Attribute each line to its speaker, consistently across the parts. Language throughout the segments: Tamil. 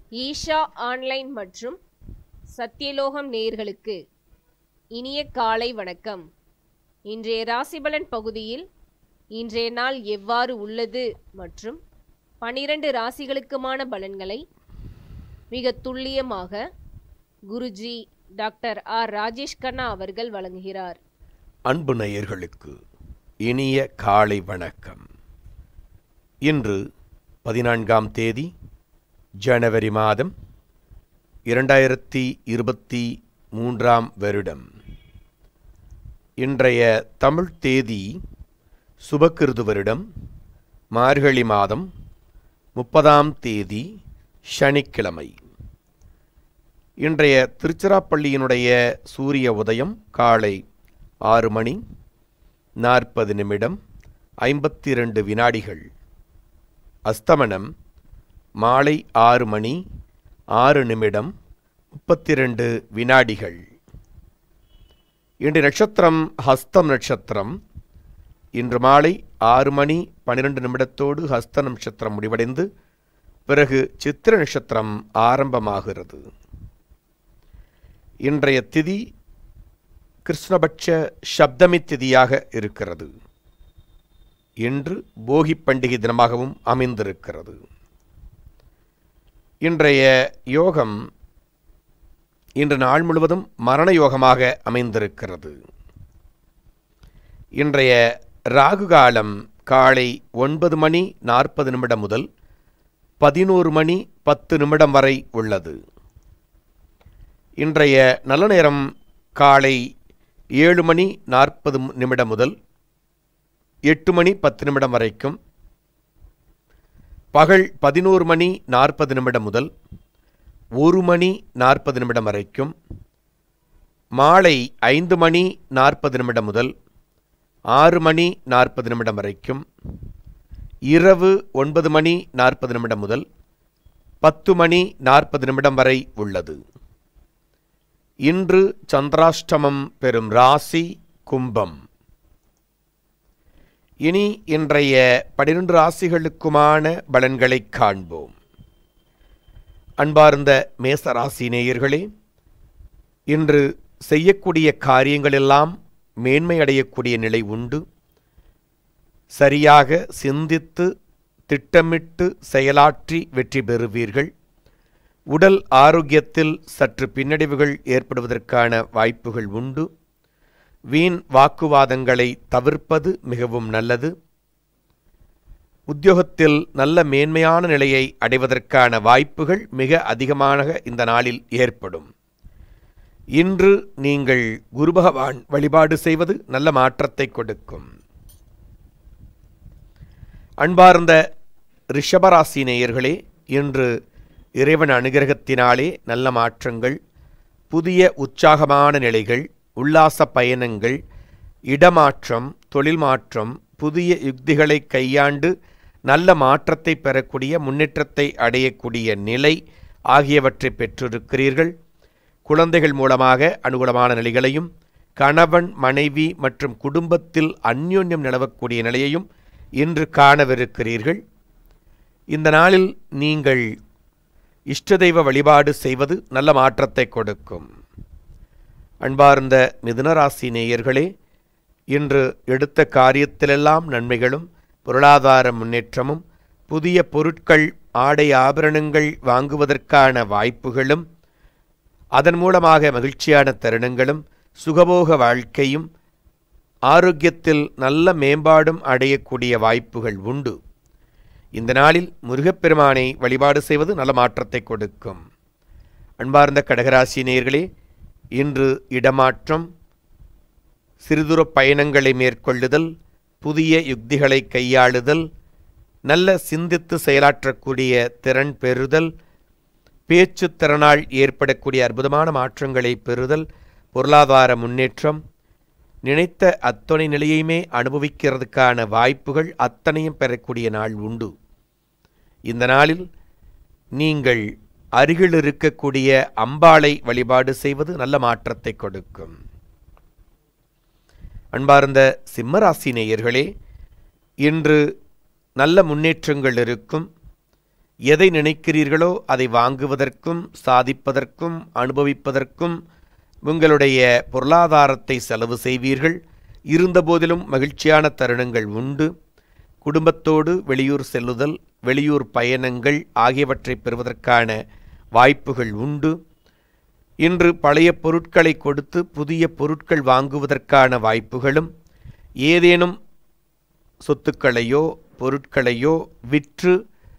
Speaker 1: ஈஷா ஆன்லைன் மற்றும் சத்தியலோகம் நேயர்களுக்கு இனிய காலை வணக்கம் இன்றைய ராசிபலன் பகுதியில் இன்றைய நாள் எவ்வாறு உள்ளது மற்றும் பனிரெண்டு ராசிகளுக்குமான பலன்களை மிக துல்லியமாக குருஜி டாக்டர் ஆர் ராஜேஷ் கண்ணா அவர்கள் வழங்குகிறார்
Speaker 2: அன்பு நேயர்களுக்கு இனிய காலை வணக்கம் இன்று பதினான்காம் தேதி ஜனவரி மாதம் இரண்டாயிரத்தி இருபத்தி மூன்றாம் வருடம் இன்றைய தமிழ் தேதி சுபக்கிருது வருடம் மார்கழி மாதம் முப்பதாம் தேதி சனிக்கிழமை இன்றைய திருச்சிராப்பள்ளியினுடைய சூரிய உதயம் காலை ஆறு மணி நாற்பது நிமிடம் ஐம்பத்தி இரண்டு வினாடிகள் அஸ்தமனம் மாலை ஆறு மணி ஆறு நிமிடம் முப்பத்தி ரெண்டு வினாடிகள் இன்று நட்சத்திரம் ஹஸ்தம் நட்சத்திரம் இன்று மாலை ஆறு மணி பன்னிரெண்டு நிமிடத்தோடு ஹஸ்த நட்சத்திரம் முடிவடைந்து பிறகு சித்திர நட்சத்திரம் ஆரம்பமாகிறது இன்றைய திதி கிருஷ்ணபட்ச சப்தமி திதியாக இருக்கிறது இன்று போகி பண்டிகை தினமாகவும் அமைந்திருக்கிறது இன்றைய யோகம் இன்று நாள் முழுவதும் மரண யோகமாக அமைந்திருக்கிறது இன்றைய ராகு காலம் காலை ஒன்பது மணி நாற்பது நிமிடம் முதல் பதினோரு மணி பத்து நிமிடம் வரை உள்ளது இன்றைய நல்ல நேரம் காலை ஏழு மணி நாற்பது நிமிடம் முதல் எட்டு மணி பத்து நிமிடம் வரைக்கும் பகல் பதினோரு மணி நாற்பது நிமிடம் முதல் ஒரு மணி நாற்பது நிமிடம் வரைக்கும் மாலை ஐந்து மணி நாற்பது நிமிடம் முதல் ஆறு மணி நாற்பது நிமிடம் வரைக்கும் இரவு ஒன்பது மணி நாற்பது நிமிடம் முதல் பத்து மணி நாற்பது நிமிடம் வரை உள்ளது இன்று சந்திராஷ்டமம் பெறும் ராசி கும்பம் இனி இன்றைய பனிரெண்டு ராசிகளுக்குமான பலன்களை காண்போம் அன்பார்ந்த மேச ராசி நேயர்களே இன்று செய்யக்கூடிய காரியங்களெல்லாம் மேன்மையடையக்கூடிய நிலை உண்டு சரியாக சிந்தித்து திட்டமிட்டு செயலாற்றி வெற்றி பெறுவீர்கள் உடல் ஆரோக்கியத்தில் சற்று பின்னடைவுகள் ஏற்படுவதற்கான வாய்ப்புகள் உண்டு வீண் வாக்குவாதங்களை தவிர்ப்பது மிகவும் நல்லது உத்தியோகத்தில் நல்ல மேன்மையான நிலையை அடைவதற்கான வாய்ப்புகள் மிக அதிகமாக இந்த நாளில் ஏற்படும் இன்று நீங்கள் குரு பகவான் வழிபாடு செய்வது நல்ல மாற்றத்தை கொடுக்கும் அன்பார்ந்த ரிஷபராசி நேயர்களே இன்று இறைவன் அனுகிரகத்தினாலே நல்ல மாற்றங்கள் புதிய உற்சாகமான நிலைகள் உல்லாச பயணங்கள் இடமாற்றம் தொழில் மாற்றம் புதிய யுக்திகளை கையாண்டு நல்ல மாற்றத்தை பெறக்கூடிய முன்னேற்றத்தை அடையக்கூடிய நிலை ஆகியவற்றை பெற்றிருக்கிறீர்கள் குழந்தைகள் மூலமாக அனுகூலமான நிலைகளையும் கணவன் மனைவி மற்றும் குடும்பத்தில் அந்யோன்யம் நிலவக்கூடிய நிலையையும் இன்று காணவிருக்கிறீர்கள் இந்த நாளில் நீங்கள் இஷ்ட தெய்வ வழிபாடு செய்வது நல்ல மாற்றத்தை கொடுக்கும் அன்பார்ந்த மிதுனராசி நேயர்களே இன்று எடுத்த காரியத்திலெல்லாம் நன்மைகளும் பொருளாதார முன்னேற்றமும் புதிய பொருட்கள் ஆடை ஆபரணங்கள் வாங்குவதற்கான வாய்ப்புகளும் அதன் மூலமாக மகிழ்ச்சியான தருணங்களும் சுகபோக வாழ்க்கையும் ஆரோக்கியத்தில் நல்ல மேம்பாடும் அடையக்கூடிய வாய்ப்புகள் உண்டு இந்த நாளில் முருகப்பெருமானை வழிபாடு செய்வது நல்ல மாற்றத்தை கொடுக்கும் அன்பார்ந்த கடகராசி நேயர்களே இன்று இடமாற்றம் சிறுதூர பயணங்களை மேற்கொள்ளுதல் புதிய யுக்திகளை கையாளுதல் நல்ல சிந்தித்து செயலாற்றக்கூடிய திறன் பெறுதல் பேச்சு திறனால் ஏற்படக்கூடிய அற்புதமான மாற்றங்களை பெறுதல் பொருளாதார முன்னேற்றம் நினைத்த அத்தனை நிலையுமே அனுபவிக்கிறதுக்கான வாய்ப்புகள் அத்தனையும் பெறக்கூடிய நாள் உண்டு இந்த நாளில் நீங்கள் அருகில் இருக்கக்கூடிய அம்பாளை வழிபாடு செய்வது நல்ல மாற்றத்தை கொடுக்கும் அன்பார்ந்த சிம்மராசி நேயர்களே இன்று நல்ல முன்னேற்றங்கள் இருக்கும் எதை நினைக்கிறீர்களோ அதை வாங்குவதற்கும் சாதிப்பதற்கும் அனுபவிப்பதற்கும் உங்களுடைய பொருளாதாரத்தை செலவு செய்வீர்கள் இருந்தபோதிலும் மகிழ்ச்சியான தருணங்கள் உண்டு குடும்பத்தோடு வெளியூர் செல்லுதல் வெளியூர் பயணங்கள் ஆகியவற்றை பெறுவதற்கான வாய்ப்புகள் உண்டு இன்று பழைய பொருட்களை கொடுத்து புதிய பொருட்கள் வாங்குவதற்கான வாய்ப்புகளும் ஏதேனும் சொத்துக்களையோ பொருட்களையோ விற்று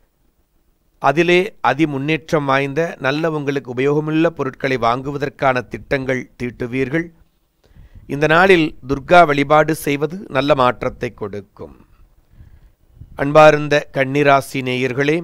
Speaker 2: அதிலே அதிமுன்னேற்றம் வாய்ந்த நல்ல உங்களுக்கு உபயோகமுள்ள பொருட்களை வாங்குவதற்கான திட்டங்கள் தீட்டுவீர்கள் இந்த நாளில் துர்கா வழிபாடு செய்வது நல்ல மாற்றத்தை கொடுக்கும் அன்பார்ந்த கன்னிராசி நேயர்களே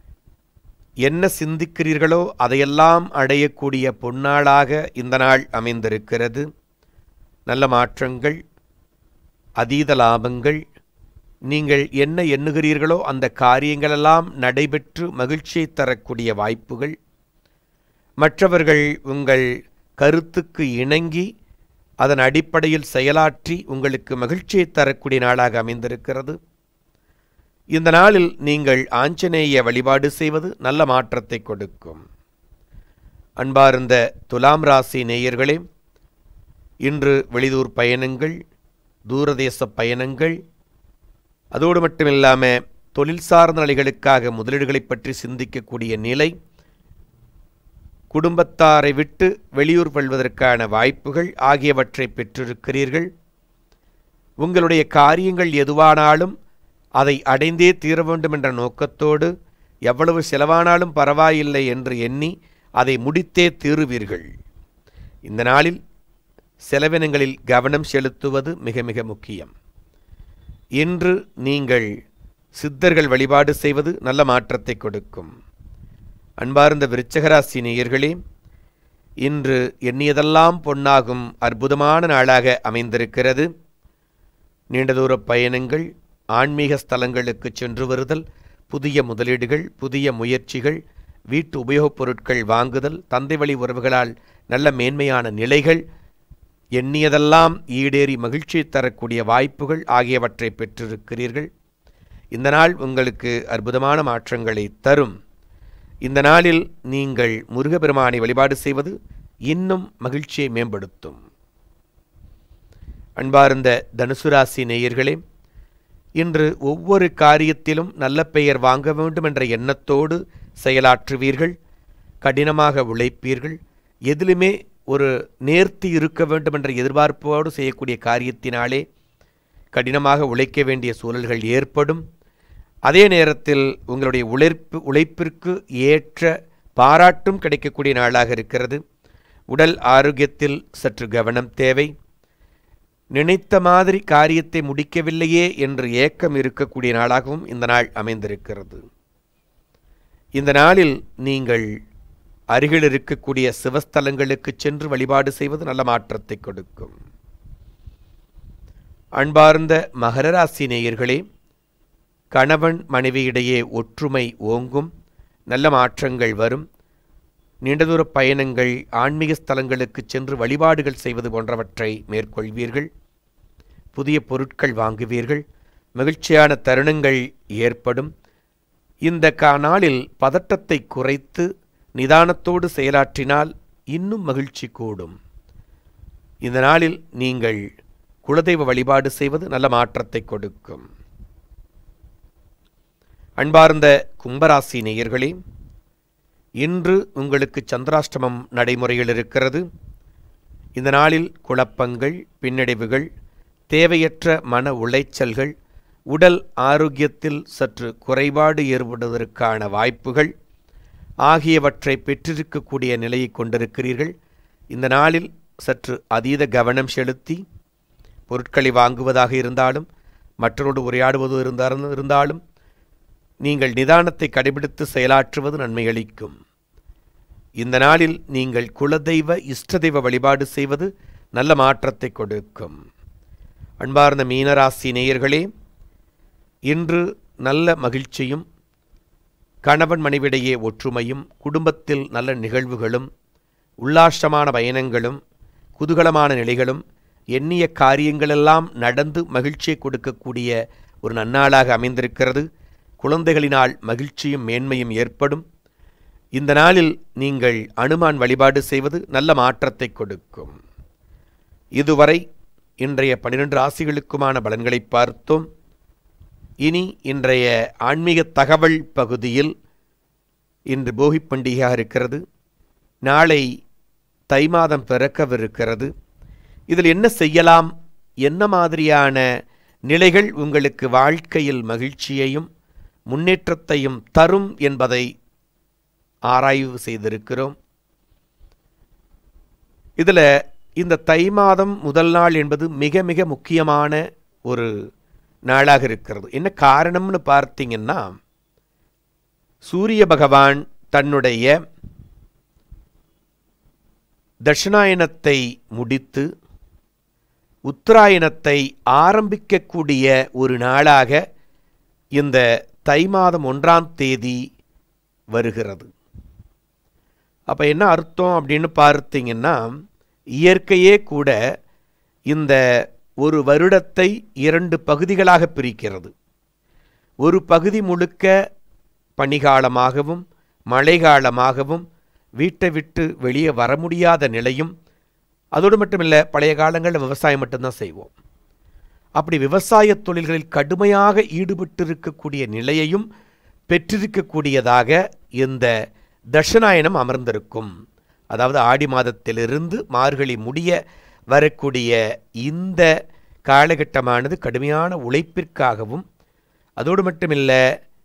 Speaker 2: என்ன சிந்திக்கிறீர்களோ அதையெல்லாம் அடையக்கூடிய பொன்னாளாக இந்த நாள் அமைந்திருக்கிறது நல்ல மாற்றங்கள் அதீத லாபங்கள் நீங்கள் என்ன எண்ணுகிறீர்களோ அந்த காரியங்களெல்லாம் நடைபெற்று மகிழ்ச்சியை தரக்கூடிய வாய்ப்புகள் மற்றவர்கள் உங்கள் கருத்துக்கு இணங்கி அதன் அடிப்படையில் செயலாற்றி உங்களுக்கு மகிழ்ச்சியை தரக்கூடிய நாளாக அமைந்திருக்கிறது இந்த நாளில் நீங்கள் ஆஞ்சநேய வழிபாடு செய்வது நல்ல மாற்றத்தை கொடுக்கும் அன்பார்ந்த துலாம் ராசி நேயர்களே இன்று வெளியூர் பயணங்கள் தூரதேச பயணங்கள் அதோடு மட்டும் இல்லாமல் தொழில் சார்ந்த நிலைகளுக்காக முதலீடுகளை பற்றி சிந்திக்கக்கூடிய நிலை குடும்பத்தாரை விட்டு வெளியூர் வெல்வதற்கான வாய்ப்புகள் ஆகியவற்றை பெற்றிருக்கிறீர்கள் உங்களுடைய காரியங்கள் எதுவானாலும் அதை அடைந்தே தீர வேண்டும் என்ற நோக்கத்தோடு எவ்வளவு செலவானாலும் பரவாயில்லை என்று எண்ணி அதை முடித்தே தீருவீர்கள் இந்த நாளில் செலவினங்களில் கவனம் செலுத்துவது மிக மிக முக்கியம் இன்று நீங்கள் சித்தர்கள் வழிபாடு செய்வது நல்ல மாற்றத்தை கொடுக்கும் அன்பார்ந்த விருச்சகராசி நேயர்களே இன்று எண்ணியதெல்லாம் பொன்னாகும் அற்புதமான நாளாக அமைந்திருக்கிறது நீண்ட தூர பயணங்கள் ஆன்மீக ஸ்தலங்களுக்கு சென்று வருதல் புதிய முதலீடுகள் புதிய முயற்சிகள் வீட்டு உபயோகப் பொருட்கள் வாங்குதல் தந்தை வழி உறவுகளால் நல்ல மேன்மையான நிலைகள் எண்ணியதெல்லாம் ஈடேறி மகிழ்ச்சி தரக்கூடிய வாய்ப்புகள் ஆகியவற்றை பெற்றிருக்கிறீர்கள் இந்த நாள் உங்களுக்கு அற்புதமான மாற்றங்களை தரும் இந்த நாளில் நீங்கள் முருகப்பெருமானை வழிபாடு செய்வது இன்னும் மகிழ்ச்சியை மேம்படுத்தும் அன்பார்ந்த தனுசு ராசி நேயர்களே இன்று ஒவ்வொரு காரியத்திலும் நல்ல பெயர் வாங்க வேண்டும் என்ற எண்ணத்தோடு செயலாற்றுவீர்கள் கடினமாக உழைப்பீர்கள் எதிலுமே ஒரு நேர்த்தி இருக்க வேண்டும் என்ற எதிர்பார்ப்போடு செய்யக்கூடிய காரியத்தினாலே கடினமாக உழைக்க வேண்டிய சூழல்கள் ஏற்படும் அதே நேரத்தில் உங்களுடைய உழைப்பு உழைப்பிற்கு ஏற்ற பாராட்டும் கிடைக்கக்கூடிய நாளாக இருக்கிறது உடல் ஆரோக்கியத்தில் சற்று கவனம் தேவை நினைத்த மாதிரி காரியத்தை முடிக்கவில்லையே என்று ஏக்கம் இருக்கக்கூடிய நாளாகவும் இந்த நாள் அமைந்திருக்கிறது இந்த நாளில் நீங்கள் அருகில் இருக்கக்கூடிய சிவஸ்தலங்களுக்கு சென்று வழிபாடு செய்வது நல்ல மாற்றத்தை கொடுக்கும் அன்பார்ந்த மகர ராசி நேயர்களே கணவன் மனைவியிடையே ஒற்றுமை ஓங்கும் நல்ல மாற்றங்கள் வரும் நீண்டதூர பயணங்கள் ஆன்மீக ஸ்தலங்களுக்கு சென்று வழிபாடுகள் செய்வது போன்றவற்றை மேற்கொள்வீர்கள் புதிய பொருட்கள் வாங்குவீர்கள் மகிழ்ச்சியான தருணங்கள் ஏற்படும் இந்த கா நாளில் பதட்டத்தை குறைத்து நிதானத்தோடு செயலாற்றினால் இன்னும் மகிழ்ச்சி கூடும் இந்த நாளில் நீங்கள் குலதெய்வ வழிபாடு செய்வது நல்ல மாற்றத்தை கொடுக்கும் அன்பார்ந்த கும்பராசி நேயர்களே இன்று உங்களுக்கு சந்திராஷ்டமம் நடைமுறையில் இருக்கிறது இந்த நாளில் குழப்பங்கள் பின்னடைவுகள் தேவையற்ற மன உளைச்சல்கள் உடல் ஆரோக்கியத்தில் சற்று குறைபாடு ஏற்படுவதற்கான வாய்ப்புகள் ஆகியவற்றை பெற்றிருக்கக்கூடிய நிலையை கொண்டிருக்கிறீர்கள் இந்த நாளில் சற்று அதீத கவனம் செலுத்தி பொருட்களை வாங்குவதாக இருந்தாலும் மற்றொரு உரையாடுவது இருந்தாலும் இருந்தாலும் நீங்கள் நிதானத்தை கடைபிடித்து செயலாற்றுவது நன்மை அளிக்கும் இந்த நாளில் நீங்கள் குலதெய்வ இஷ்ட தெய்வ வழிபாடு செய்வது நல்ல மாற்றத்தை கொடுக்கும் அன்பார்ந்த மீனராசி நேயர்களே இன்று நல்ல மகிழ்ச்சியும் கணவன் மனைவிடையே ஒற்றுமையும் குடும்பத்தில் நல்ல நிகழ்வுகளும் உல்லாசமான பயணங்களும் குதூகலமான நிலைகளும் எண்ணிய காரியங்களெல்லாம் நடந்து மகிழ்ச்சியை கொடுக்கக்கூடிய ஒரு நன்னாளாக அமைந்திருக்கிறது குழந்தைகளினால் மகிழ்ச்சியும் மேன்மையும் ஏற்படும் இந்த நாளில் நீங்கள் அனுமான் வழிபாடு செய்வது நல்ல மாற்றத்தை கொடுக்கும் இதுவரை இன்றைய பன்னிரண்டு ராசிகளுக்குமான பலன்களை பார்த்தோம் இனி இன்றைய ஆன்மீக தகவல் பகுதியில் இன்று போகி பண்டிகையாக இருக்கிறது நாளை தை மாதம் பிறக்கவிருக்கிறது இதில் என்ன செய்யலாம் என்ன மாதிரியான நிலைகள் உங்களுக்கு வாழ்க்கையில் மகிழ்ச்சியையும் முன்னேற்றத்தையும் தரும் என்பதை ஆராய்வு செய்திருக்கிறோம் இதில் இந்த தை மாதம் முதல் நாள் என்பது மிக மிக முக்கியமான ஒரு நாளாக இருக்கிறது என்ன காரணம்னு பார்த்தீங்கன்னா சூரிய பகவான் தன்னுடைய தட்சிணாயனத்தை முடித்து உத்தராயணத்தை ஆரம்பிக்கக்கூடிய ஒரு நாளாக இந்த தை மாதம் ஒன்றாம் தேதி வருகிறது அப்போ என்ன அர்த்தம் அப்படின்னு பார்த்தீங்கன்னா இயற்கையே கூட இந்த ஒரு வருடத்தை இரண்டு பகுதிகளாக பிரிக்கிறது ஒரு பகுதி முழுக்க பனிகாலமாகவும் மழைக்காலமாகவும் வீட்டை விட்டு வெளியே வர முடியாத நிலையும் அதோடு மட்டுமில்லை பழைய காலங்களில் விவசாயம் மட்டும்தான் செய்வோம் அப்படி விவசாய தொழில்களில் கடுமையாக ஈடுபட்டிருக்கக்கூடிய நிலையையும் பெற்றிருக்கக்கூடியதாக இந்த தட்சிணாயனம் அமர்ந்திருக்கும் அதாவது ஆடி மாதத்திலிருந்து மார்கழி முடிய வரக்கூடிய இந்த காலகட்டமானது கடுமையான உழைப்பிற்காகவும் அதோடு மட்டுமில்லை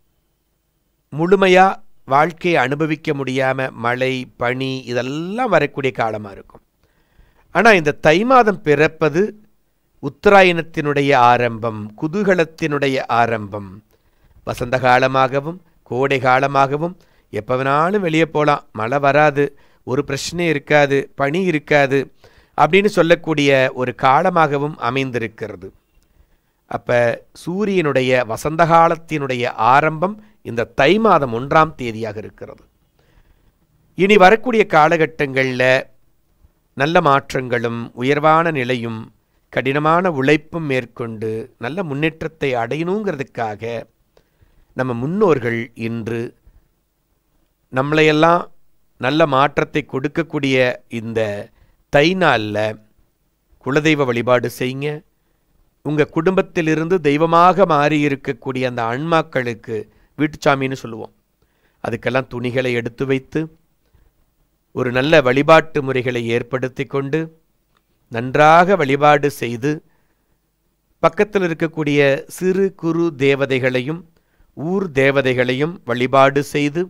Speaker 2: முழுமையாக வாழ்க்கையை அனுபவிக்க முடியாமல் மழை பனி இதெல்லாம் வரக்கூடிய காலமாக இருக்கும் ஆனால் இந்த தை மாதம் பிறப்பது உத்தராயணத்தினுடைய ஆரம்பம் குதூகலத்தினுடைய ஆரம்பம் வசந்த காலமாகவும் கோடை காலமாகவும் எப்போ வேணாலும் வெளியே போகலாம் மழை வராது ஒரு பிரச்சனையும் இருக்காது பனி இருக்காது அப்படின்னு சொல்லக்கூடிய ஒரு காலமாகவும் அமைந்திருக்கிறது அப்போ சூரியனுடைய வசந்த காலத்தினுடைய ஆரம்பம் இந்த தை மாதம் ஒன்றாம் தேதியாக இருக்கிறது இனி வரக்கூடிய காலகட்டங்களில் நல்ல மாற்றங்களும் உயர்வான நிலையும் கடினமான உழைப்பும் மேற்கொண்டு நல்ல முன்னேற்றத்தை அடையணுங்கிறதுக்காக நம்ம முன்னோர்கள் இன்று நம்மளையெல்லாம் நல்ல மாற்றத்தை கொடுக்கக்கூடிய இந்த தை நாளில் குலதெய்வ வழிபாடு செய்யுங்க உங்கள் குடும்பத்திலிருந்து தெய்வமாக மாறி இருக்கக்கூடிய அந்த ஆன்மாக்களுக்கு வீட்டுச்சாமின்னு சொல்லுவோம் அதுக்கெல்லாம் துணிகளை எடுத்து வைத்து ஒரு நல்ல வழிபாட்டு முறைகளை ஏற்படுத்தி கொண்டு நன்றாக வழிபாடு செய்து பக்கத்தில் இருக்கக்கூடிய சிறு குறு தேவதைகளையும் ஊர் தேவதைகளையும் வழிபாடு செய்து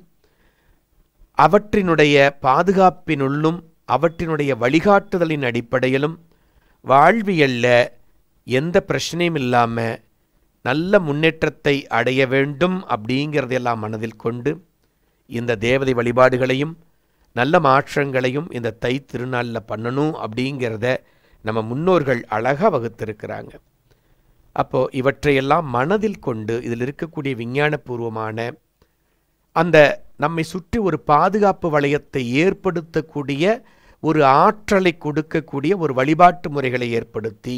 Speaker 2: அவற்றினுடைய பாதுகாப்பினுள்ளும் அவற்றினுடைய வழிகாட்டுதலின் அடிப்படையிலும் வாழ்வியல்ல எந்த பிரச்சனையும் இல்லாமல் நல்ல முன்னேற்றத்தை அடைய வேண்டும் அப்படிங்கிறதையெல்லாம் மனதில் கொண்டு இந்த தேவதை வழிபாடுகளையும் நல்ல மாற்றங்களையும் இந்த தை திருநாளில் பண்ணணும் அப்படிங்கிறத நம்ம முன்னோர்கள் அழகாக வகுத்திருக்கிறாங்க அப்போது இவற்றையெல்லாம் மனதில் கொண்டு இதில் இருக்கக்கூடிய விஞ்ஞானபூர்வமான அந்த நம்மை சுற்றி ஒரு பாதுகாப்பு வளையத்தை ஏற்படுத்தக்கூடிய ஒரு ஆற்றலை கொடுக்கக்கூடிய ஒரு வழிபாட்டு முறைகளை ஏற்படுத்தி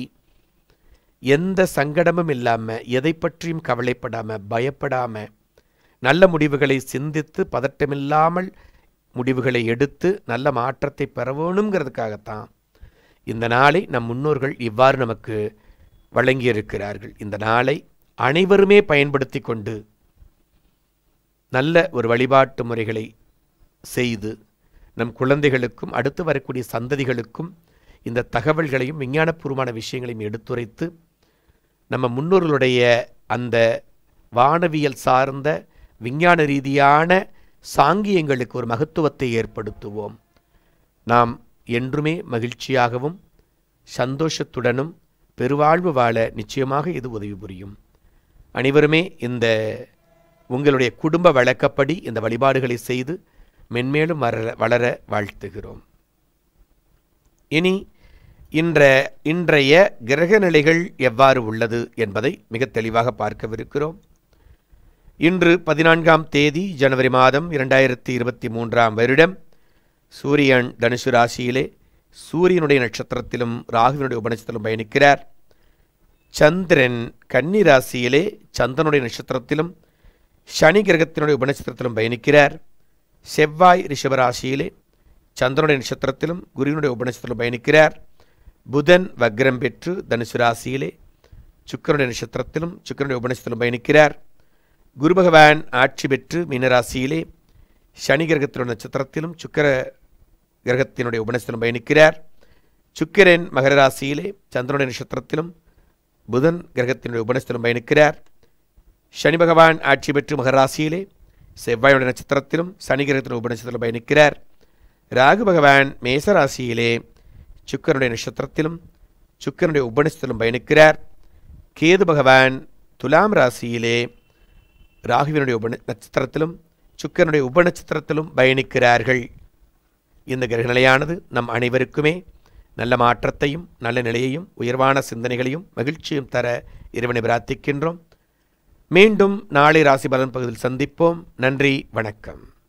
Speaker 2: எந்த சங்கடமும் இல்லாமல் எதை பற்றியும் கவலைப்படாமல் பயப்படாமல் நல்ல முடிவுகளை சிந்தித்து பதட்டமில்லாமல் முடிவுகளை எடுத்து நல்ல மாற்றத்தை பெற வேணுங்கிறதுக்காகத்தான் இந்த நாளை நம் முன்னோர்கள் இவ்வாறு நமக்கு வழங்கியிருக்கிறார்கள் இந்த நாளை அனைவருமே பயன்படுத்தி கொண்டு நல்ல ஒரு வழிபாட்டு முறைகளை செய்து நம் குழந்தைகளுக்கும் அடுத்து வரக்கூடிய சந்ததிகளுக்கும் இந்த தகவல்களையும் விஞ்ஞானபூர்வமான விஷயங்களையும் எடுத்துரைத்து நம்ம முன்னோர்களுடைய அந்த வானவியல் சார்ந்த விஞ்ஞான ரீதியான சாங்கியங்களுக்கு ஒரு மகத்துவத்தை ஏற்படுத்துவோம் நாம் என்றுமே மகிழ்ச்சியாகவும் சந்தோஷத்துடனும் பெருவாழ்வு வாழ நிச்சயமாக இது உதவி புரியும் அனைவருமே இந்த உங்களுடைய குடும்ப வழக்கப்படி இந்த வழிபாடுகளை செய்து மென்மேலும் வளர வளர வாழ்த்துகிறோம் இனி இன்ற இன்றைய கிரக நிலைகள் எவ்வாறு உள்ளது என்பதை மிக தெளிவாக பார்க்கவிருக்கிறோம் இன்று பதினான்காம் தேதி ஜனவரி மாதம் இரண்டாயிரத்தி இருபத்தி மூன்றாம் வருடம் சூரியன் தனுசு ராசியிலே சூரியனுடைய நட்சத்திரத்திலும் ராகுவினுடைய உபநட்சத்திலும் பயணிக்கிறார் சந்திரன் கன்னி ராசியிலே சந்திரனுடைய நட்சத்திரத்திலும் சனி கிரகத்தினுடைய உபநட்சத்திரத்திலும் பயணிக்கிறார் செவ்வாய் ரிஷபராசியிலே சந்திரனுடைய நட்சத்திரத்திலும் குருவினுடைய உபநட்சத்திரத்திலும் பயணிக்கிறார் புதன் வக்ரம் பெற்று தனுசு ராசியிலே சுக்கரனுடைய நட்சத்திரத்திலும் சுக்கரனுடைய உபநட்சத்திலும் பயணிக்கிறார் குரு பகவான் ஆட்சி பெற்று மீனராசியிலே சனி கிரகத்தினுடைய நட்சத்திரத்திலும் சுக்கர கிரகத்தினுடைய உபநட்சத்திலும் பயணிக்கிறார் சுக்கிரன் மகர ராசியிலே சந்திரனுடைய நட்சத்திரத்திலும் புதன் கிரகத்தினுடைய உபநட்சத்திலும் பயணிக்கிறார் சனி பகவான் ஆட்சி பெற்று மகர ராசியிலே செவ்வாயுடைய நட்சத்திரத்திலும் சனி கிரகத்தினுடைய உபநட்சத்திலும் பயணிக்கிறார் ராகு பகவான் மேச ராசியிலே சுக்கரனுடைய நட்சத்திரத்திலும் சுக்கரனுடைய உபநட்சத்திலும் பயணிக்கிறார் கேது பகவான் துலாம் ராசியிலே ராகுவினுடைய உப நட்சத்திரத்திலும் சுக்கரனுடைய உபநட்சத்திரத்திலும் பயணிக்கிறார்கள் இந்த கிரகநிலையானது நம் அனைவருக்குமே நல்ல மாற்றத்தையும் நல்ல நிலையையும் உயர்வான சிந்தனைகளையும் மகிழ்ச்சியும் தர இறைவனை பிரார்த்திக்கின்றோம் மீண்டும் நாளை ராசி பலன் பகுதியில் சந்திப்போம் நன்றி வணக்கம்